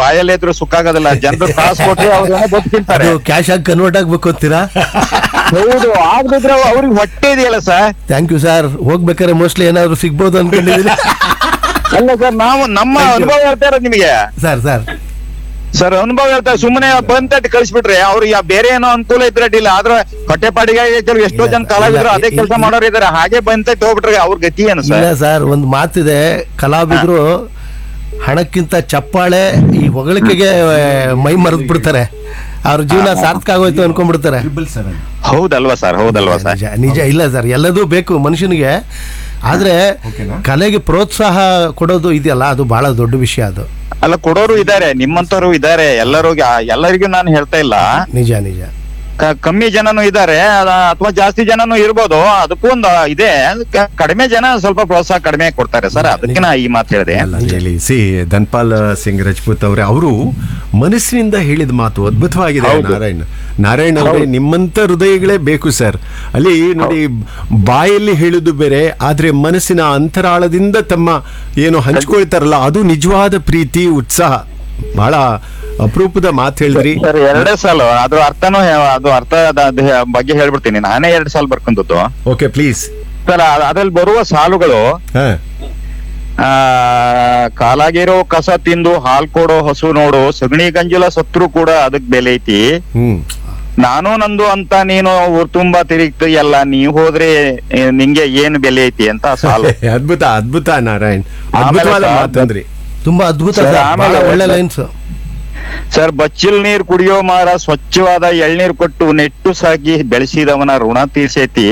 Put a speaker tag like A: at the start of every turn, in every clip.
A: ಬಾಯಲ್ಲಿ ಇದ್ರು ಸುಖ ಆಗೋದಿಲ್ಲ ಜನರು ಕಾಸು ಕೊಟ್ರೆ ಅವ್ರು ಬದುಕು ತಿಂತಾರೆ
B: ಅದು ಕ್ಯಾಶ್ ಆಗಿ ಕನ್ವರ್ಟ್ ಆಗ್ಬೇಕು ಅಂತೀರಾ
A: ಹೌದು ಆಗದಿದ್ರೆ ಅವ್ರಿಗೆ ಹೊಟ್ಟೆ ಇದೆಯಲ್ಲ ಸರ್
B: ಥ್ಯಾಂಕ್ ಯು ಸರ್ ಹೋಗ್ಬೇಕಾದ್ರೆ ಮೋಸ್ಟ್ಲಿ ಏನಾದ್ರು ಸಿಗ್ಬೋದು ಅನ್ಕೊಂಡಿದ್ದೀನಿ
A: ಅಲ್ಲ ಸರ್ ನಾವು ನಮ್ಮ ಅನುಭವ ಹೇಳ್ತಾ ಇರೋದು ನಿಮಗೆ
B: ಸರ್ ಸರ್
A: ಸರ್ ಅನುಭವ ಹೇಳ್ತಾರೆ ಸುಮ್ಮನೆ ಬಂತಟ್ಟು ಕಳಿಸ್ಬಿಟ್ರೆ ಅವ್ರು ಯಾ- ಬೇರೆ ಏನೋ ಅನುಕೂಲ ಇದ್ರೆ ಅಡ್ಡಿಲ್ಲ ಆದ್ರೆ ಹೊಟ್ಟೆಪಾಡಿಗೆ ಕೆಲವು ಎಷ್ಟೋ ಜನ ಕಲಾವಿದ್ರು ಅದೇ ಕೆಲಸ ಮಾಡೋರು ಇದಾರೆ ಹಾಗೆ ಬಂತಟ್ಟು ಹೋಗ್ಬಿಟ್ರೆ ಅವ್ರ ಗತಿ ಏನು
B: ಇಲ್ಲ
A: ಸರ್
B: ಸರ್ ಒಂದು ಮಾತಿದೆ ಕಲಾವಿದ್ರು ಹಣಕ್ಕಿಂತ ಚಪ್ಪಾಳೆ ಈ ಹೊಗಳಿಕೆಗೆ ಮೈ ಮರೆದು ಬಿಡ್ತಾರೆ ಅವ್ರ ಜೀವನ ಸಾರ್ಥಕ ಆಗೋಯ್ತು ಅನ್ಕೊಂಡ್ಬಿಡ್ತಾರೆ
A: ಹೌದಲ್ವಾ ಸರ್ ಹೌದಲ್ವಾ ಸರ್
B: ನಿಜ ನಿಜ ಇಲ್ಲ ಸರ್ ಎಲ್ಲದೂ ಬೇಕು ಮನುಷ್ಯನಿಗೆ ಆದ್ರೆ ಕಲೆಗೆ ಪ್ರೋತ್ಸಾಹ ಕೊಡೋದು ಇದೆಯಲ್ಲ ಅದು ಬಹಳ ದೊಡ್ಡ ವಿಷಯ ಅದು
A: ಅಲ್ಲ ಕೊಡೋರು ಇದಾರೆ ನಿಮ್ಮಂತವ್ರು ಇದಾರೆ ಎಲ್ಲರೂ ಎಲ್ಲರಿಗೂ ನಾನು ಹೇಳ್ತಾ ಇಲ್ಲ
B: ನಿಜ ನಿಜ
A: ಕ- ಕಮ್ಮಿ ಜನನು ಇದಾರೆ ಅಥವಾ ಜಾಸ್ತಿ ಜನನು ಇರ್ಬೋದು ಅದಕ್ಕೂ ಒಂದು ಇದೆ ಕ- ಕಡಿಮೆ ಜನ ಸ್ವಲ್ಪ ಪ್ರೋತ್ಸಾಹ ಕಡಿಮೆ ಕೊಡ್ತಾರೆ ಸರ್ ಅದಕ್ಕೆ ನಾ ಈ ಮಾತು ಹೇಳಿದೆ
C: ಅಲ್ಲ ಹೇಳಿ ಸಿ ಧನ್ಪಾಲ್ ಸಿಂಗ್ ರಜಪೂತ್ ಅವರೇ ಅವರು ಮನಸ್ಸಿನಿಂದ ಹೇಳಿದ ಮಾತು ಅದ್ಭುತವಾಗಿದೆ
A: ಹೌದು.
C: ನಾರಾಯಣ್ ನಾರಾಯಣ್ ಅವರೇ ನಿಮ್ಮಂತ ಹೃದಯಗಳೇ ಬೇಕು ಸರ್ ಅಲ್ಲಿ ನೋಡಿ ಬಾಯಲ್ಲಿ ಹೇಳುದು ಬೇರೆ ಆದ್ರೆ ಮನಸ್ಸಿನ ಅಂತರಾಳದಿಂದ ತಮ್ಮ ಏನು ಹಂಚ್ಕೊಳ್ತಾರಲ್ಲ ಅದು ನಿಜವಾದ ಪ್ರೀತಿ ಉತ್ಸಾಹ ಬಹಳ ಅಪರೂಪದ ಮಾತು ಹೇಳಿದ್ರಿ
A: ಸರ್ ಎರಡೇ ಸಾಲು ಅದ್ರ ಅರ್ಥನೂ ಹೇ- ಅದು ಅರ್ಥ ಬಗ್ಗೆ ಹೇಳ್ಬಿಡ್ತೀನಿ ನಾನೇ ಎರಡ್ ಸಾಲ ಬರ್ಕೊಂಡದ್ದು
C: ಓಕೆ ಪ್ಲೀಸ್
A: ಸರ್ ಅದ್ರಲ್ಲಿ ಬರುವ ಸಾಲುಗಳು
C: ಹಾ
A: ಆ ಕಾಲಾಗಿರೋ ಕಸ ತಿಂದು ಹಾಲ್ ಕೊಡೋ ಹಸು ನೋಡು ಸಗಣಿ ಗಂಜಲ ಸತ್ರು ಕೂಡ ಅದಕ್ ಬೆಲೆ ಐತಿ
C: ಹ್ಮ್
A: ನಾನು ನಂದು ಅಂತ ನೀನು ಊರ್ ತುಂಬಾ ತಿರುಗ್ತಿ ಎಲ್ಲ ನೀವ್ ಹೋದ್ರೆ ಏ, ನಿಂಗೆ ಏನ್ ಬೆಲೆ ಐತಿ ಅಂತ ಸಾಲು
C: ಅದ್ಭುತ ಅದ್ಭುತ ನಾರಾಯಣ್
A: ಆಮೇಲೆ
C: ಅದ್ಭುತವಾದ
A: ಸರ್,
C: ಮಾತಂದ್ರಿ
B: ತುಂಬಾ ಅದ್ಭುತ
A: ಸರ್,
B: ಸರ್
A: ಆಮೇಲೆ
B: ಬಹಳ ಒಳ್ಳೆ
A: ಸರ್-
B: ಲೈನ್ಸ್
A: ಸರ್ ಬಚ್ಚಿಲ್ ನೀರ್ ಕುಡಿಯೋ ಮಾರ ಸ್ವಚ್ಛವಾದ ಎಳ್ನೀರ್ ಕೊಟ್ಟು ನೆಟ್ಟು ಸಾಕಿ ಬೆಳೆಸಿದವನ ಋಣ ತೀರ್ಸೈತಿ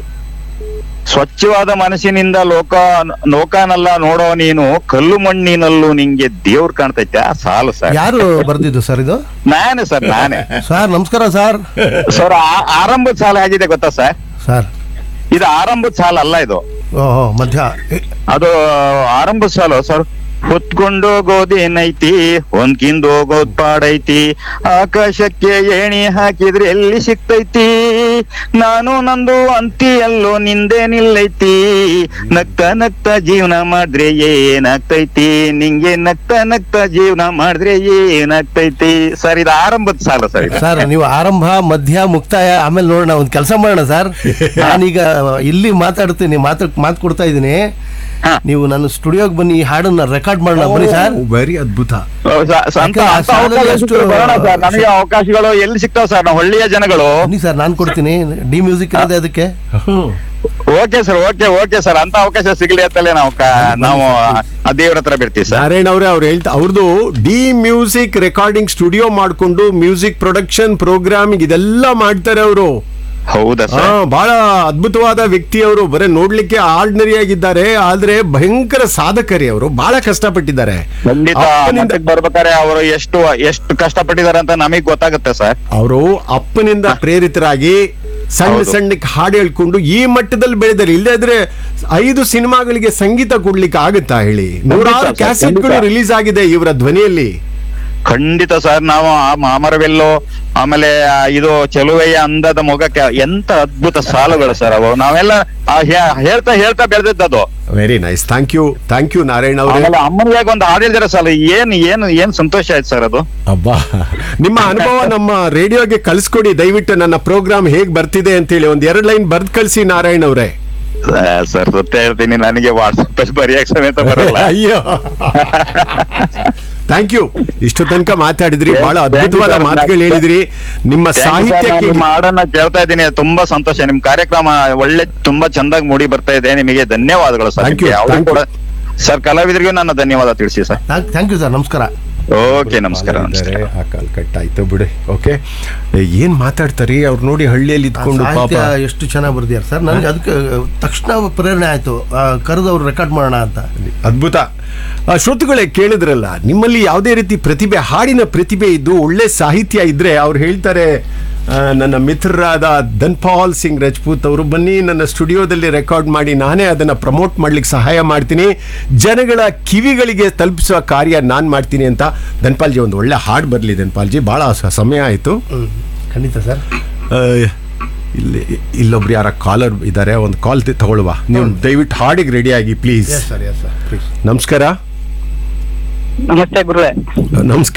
A: ಸ್ವಚ್ಛವಾದ ಮನಸ್ಸಿನಿಂದ ಲೋಕ ಲೋಕನೆಲ್ಲ ನೋಡೋ ನೀನು ಕಲ್ಲು ಮಣ್ಣಿನಲ್ಲೂ ನಿಂಗೆ ದೇವ್ರು ಕಾಣ್ತೈತೆ ಆ ಸಾಲು ಸರ್
B: ಯಾರು ಬರ್ದಿದ್ದು ಸರ್ ಇದು
A: ನಾನೇ ಸರ್ ನಾನೇ
B: ಸರ್ ನಮಸ್ಕಾರ ಸರ್
A: ಸರ್ ಆ- ಆರಂಭದ ಸಾಲ ಹೇಗಿದೆ ಗೊತ್ತಾ ಸರ್
B: ಸರ್
A: ಇದು ಆರಂಭದ ಸಾಲ ಅಲ್ಲ ಇದು
B: ಓಹೋ ಮಧ್ಯ ಎ-
A: ಅದು ಆರಂಭದ ಸಾಲು ಸರ್ ಹೊತ್ಕೊಂಡೋಗೋದೇನೈತಿ ಹೊಂದ್ಕಿಂದೋಗೋದ್ ಪಾಡೈತಿ ಆಕಾಶಕ್ಕೆ ಏಣಿ ಹಾಕಿದ್ರೆ ಎಲ್ಲಿ ಸಿಕ್ತೈತಿ ನಾನು ನಂದು ಅಂತಿ ಎಲ್ಲೋ ನಿಂದೆ ನಿಲ್ಲೈತಿ ನಗ್ತ ನಗ್ತ ಜೀವನ ಮಾಡಿದ್ರೆ ಏನಾಗ್ತೈತಿ ನಿಂಗೆ ನಗ್ತ ನಗ್ತ ಜೀವನ ಮಾಡಿದ್ರೆ ಏನಾಗ್ತೈತಿ ಸರ್ ಇದು ಆರಂಭದ ಸಾಲ ಸರ್ ಇದು
B: ಸರ್ ನೀವು ಆರಂಭ ಮಧ್ಯ ಮುಕ್ತಾಯ ಆಮೇಲೆ ನೋಡೋಣ ಒಂದು ಕೆಲಸ ಮಾಡೋಣ ಸರ್ ನಾನೀಗ ಇಲ್ಲಿ ಮಾತಾಡ್ತೀನಿ ಮಾತು ಮಾತು ಕೊಡ್ತಾ ಇದ್ದೀನಿ
A: ಹಾ.
B: ನೀವು ನನ್ನ ಸ್ಟುಡಿಯೋಗೆ ಬನ್ನಿ ಈ ಹಾಡನ್ನ ರೆಕಾರ್ಡ್ ಮಾಡೋಣ ಬನ್ನಿ ಸರ್
C: ವೆರಿ ಅದ್ಭುತ
A: ಸ- ಸ- ಅಂತ-
B: ಯಾಕೆ ಆ
A: ಅಂತ
B: ಸಾಲದಲ್ಲಿ
A: ಅವಕಾಶ
B: ಎಷ್ಟು-
A: ಸಿಕ್ಕಿದ್ರೆ ಬರೋಣ ಸರ್ ನಮಗೆ ಅವಕಾಶಗಳು ಎಲ್ಲಿ ಸಿಗ್ತಾವ ಸರ್ ನಾವು ಹಳ್ಳಿಯ ಜನಗಳು
B: ಬನ್ನಿ ಸರ್ ನಾನು ಕೊಡ್ತೀನಿ ಡಿ ಮ್ಯೂಸಿಕ್ ಇರೋದೇ ಅದಕ್ಕೆ
A: okay sir okay okay sir ಅಂತ ಅವಕಾಶ ಸಿಗ್ಲಿ ಅಂತಲೇ ನಾವು ಕ- ನಾವು ಆ ದೇವ್ರ ಹತ್ರ ಬಿಡ್ತೀವಿ ಸರ್
C: ನಾರಾಯಣ್ ಅವರೇ ಅವ್ರು ಹೇಳ್ತಾ ಅವ್ರದ್ದು ಡಿ ಮ್ಯೂಸಿಕ್ ರೆಕಾರ್ಡಿಂಗ್ ಸ್ಟುಡಿಯೋ ಮಾಡ್ಕೊಂಡು ಮ್ಯೂಸಿಕ್ ಪ್ರೊಡಕ್ಷನ್ ಪ್ರೋಗ್ರಾಮಿಂಗ್ ಇದೆಲ್ಲ ಮಾಡ್ತಾರೆ ಅವರು
A: ಹೌದಾ ಸರ್
C: ಬಹಳ ಅದ್ಭುತವಾದ ವ್ಯಕ್ತಿ ಅವರು ಬರೇ ನೋಡ್ಲಿಕ್ಕೆ ಆರ್ಡಿನರಿ ಆಗಿದ್ದಾರೆ ಆದ್ರೆ ಭಯಂಕರ ಸಾಧಕರಿ ಅವರು ಬಹಳ ಕಷ್ಟಪಟ್ಟಿದ್ದಾರೆ
A: ಖಂಡಿತ
C: ಅಪ್ಪನಿಂದ
A: ಮಟ್ಟಕ್ಕೆ ಬರ್ಬೇಕಾದ್ರೆ ಅವರು ಎಷ್ಟು ಎಷ್ಟು ಕಷ್ಟಪಟ್ಟಿದ್ದಾರೆ ಅಂತ ನಮಗೆ ಗೊತ್ತಾಗುತ್ತೆ ಸರ್
C: ಅವರು ಅಪ್ಪನಿಂದ ಪ್ರೇರಿತರಾಗಿ ಸಣ್ಣ
A: ಹೌದು.
C: ಸಣ್ಣಕ್ಕೆ ಹಾಡು ಹೇಳ್ಕೊಂಡು ಈ ಮಟ್ಟದಲ್ಲಿ ಬೆಳೆದರೆ ಇಲ್ಲದ್ರೆ ಐದು ಸಿನಿಮಾಗಳಿಗೆ ಸಂಗೀತ ಕೊಡ್ಲಿಕ್ಕೆ ಆಗುತ್ತಾ ಹೇಳಿ ನೂರಾರು
A: ಸರ್,
C: ಕ್ಯಾಸೆಟ್ಗಳು
A: ಖಂಡಿತ.
C: ರಿಲೀಸ್ ಆಗಿದೆ ಇವರ ಧ್ವನಿಯಲ್ಲಿ
A: ಖಂಡಿತ ಸರ್ ನಾವು ಆ ಮಾಮರವೆಲ್ಲೋ ಆಮೇಲೆ ಆ ಇದು ಚೆಲುವೆಯ ಅಂದದ ಮೊಗಕ್ಕೆ ಎಂತ ಅದ್ಭುತ ಸಾಲುಗಳು ಸರ್ ಅವು ನಾವೆಲ್ಲ ಆ ಹೇ- ಹೇಳ್ತಾ ಹೇಳ್ತಾ ಬೆಳೆದಿದ್ದದು
C: very nice thank you thank you Narayan ಅವರೇ
A: ಆಮೇಲೆ ಅಮ್ಮನಿಗೆ ಒಂದು ಹಾಡು ಹೇಳಿದ್ರೆ ಸಾಲ ಏನ್ ಏನ್ ಏನ್ ಸಂತೋಷ ಆಯ್ತು ಸರ್ ಅದು
C: ಅಬ್ಬಾ ನಿಮ್ಮ ಅನುಭವ ನಮ್ಮ ರೇಡಿಯೋಗೆ ಕಳಿಸ್ಕೊಡಿ ದಯವಿಟ್ಟು ನನ್ನ ಪ್ರೋಗ್ರಾಮ್ ಹೇಗ್ ಬರ್ತಿದೆ ಅಂತೇಳಿ ಒಂದ್ ಎರಡ್ ಲೈನ್ ಬರ್ದ್ ಕಳ್ಸಿ ನಾರಾಯಣ್ ಅವರೇ
A: ಸರ್ ಸತ್ಯ ಹೇಳ್ತೀನಿ ನನಗೆ ವಾಟ್ಸಪ್ ಅಲ್ಲಿ ಬರೆಯಕ್ ಸಮೇತ ಬರಲ್ಲ
C: ಅಯ್ಯೋ ಥ್ಯಾಂಕ್ ಯು ಇಷ್ಟು ತನಕ ಮಾತಾಡಿದ್ರಿ ಬಹಳ ಅದ್ಭುತವಾದ
A: Thank you, sir.
C: ಮಾತುಗಳು ಹೇಳಿದ್ರಿ ನಿಮ್ಮ
A: Thank you, sir. ನಾನು
C: ಸಾಹಿತ್ಯಕ್ಕೆ
A: ನಿಮ್ಮ ಹಾಡನ್ನ ಕೇಳ್ತಾ ಇದ್ದೀನಿ ತುಂಬಾ ಸಂತೋಷ ನಿಮ್ ಕಾರ್ಯಕ್ರಮ ಒಳ್ಳೆ ತುಂಬಾ ಚಂದಾಗಿ ಮೂಡಿ ಬರ್ತಾ ಇದೆ ನಿಮಗೆ ಧನ್ಯವಾದಗಳು ಸರ್
C: Thank you,
A: ನಿಮ್ಗೆ ಯಾವ್ದು
C: thank you.
A: ಕೂಡ ಸರ್ ಕಲಾವಿದರಿಗೂ ನನ್ನ ಧನ್ಯವಾದ ತಿಳಿಸಿ ಸರ್
B: ಥ್ಯಾಂಕ್ ಯು ಸರ್ ನಮಸ್ಕಾರ
A: ಓಕೆ ನಮಸ್ಕಾರ ನಮಸ್ಕಾರ
C: ಇದ್ದಾರೆ, ಆ ಕಾಲ್ ಕಟ್ ಆಯ್ತು ಬಿಡಿ ಓಕೆ ಏನ್ ಮಾತಾಡ್ತಾರೆ ಅವ್ರು ನೋಡಿ ಹಳ್ಳಿಯಲ್ಲಿ
B: ಆ
C: ಇದ್ಕೊಂಡು ಪಾಪ
B: ಸಾಹಿತ್ಯ ಎಷ್ಟು ಚೆನ್ನಾಗಿ ಬರ್ದಿದ್ದಾರೆ ಸರ್ ನನಗೆ ಅದಕ್ಕೆ ತಕ್ಷಣ ಪ್ರೇರಣೆ ಆಯ್ತು ಕರೆದು ಅವ್ರು ರೆಕಾರ್ಡ್ ಮಾಡೋಣ ಅಂತ
C: ಅದ್ಭುತ ಆ, ಶ್ರೋತೃಗಳೇ ಕೇಳಿದ್ರಲ್ಲ ನಿಮ್ಮಲ್ಲಿ ಯಾವುದೇ ರೀತಿ ಪ್ರತಿಭೆ ಹಾಡಿನ ಪ್ರತಿಭೆ ಇದ್ದು ಒಳ್ಳೆ ಸಾಹಿತ್ಯ ಇದ್ರೆ ಅವ್ರು ಹೇಳ್ತಾರೆ ಆ, ನನ್ನ ಮಿತ್ರರಾದ ಧನ್ಪಾಲ್ ಸಿಂಗ್ ರಜಪೂತ್ ಅವರು ಬನ್ನಿ ನನ್ನ ಸ್ಟುಡಿಯೋದಲ್ಲಿ ರೆಕಾರ್ಡ್ ಮಾಡಿ ನಾನೇ ಅದನ್ನ ಪ್ರಮೋಟ್ ಮಾಡ್ಲಿಕ್ಕೆ ಸಹಾಯ ಮಾಡ್ತೀನಿ ಜನಗಳ ಕಿವಿಗಳಿಗೆ ತಲುಪಿಸುವ ಕಾರ್ಯ ನಾನು ಮಾಡ್ತೀನಿ ಅಂತ ಧನ್ಪಾಲ್ಜಿ ಒಂದು ಒಳ್ಳೆ ಹಾಡು ಬರಲಿ ಧನ್ಪಾಲ್ಜಿ ಬಹಳ ಸ- ಸಮಯ ಆಯಿತು
B: ಹ್ಮ್. ಖಂಡಿತ ಸರ್
C: ಇಲ್ಲಿ ಇಲ್ಲೊಬ್ರು ಯಾರ ಕಾಲರ್ ಇದ್ದಾರೆ ಒಂದು ಕಾಲ್ ತಗೊಳ್ಳುವ ನೀವು ದಯವಿಟ್ಟು ಹಾಡಿಗೆ ರೆಡಿ ಆಗಿ please
B: yes sir yes sir please
C: ನಮಸ್ಕಾರ
D: ನಮಸ್ತೆ ಗುರುವೆ
C: ನಮಸ್ಕಾರ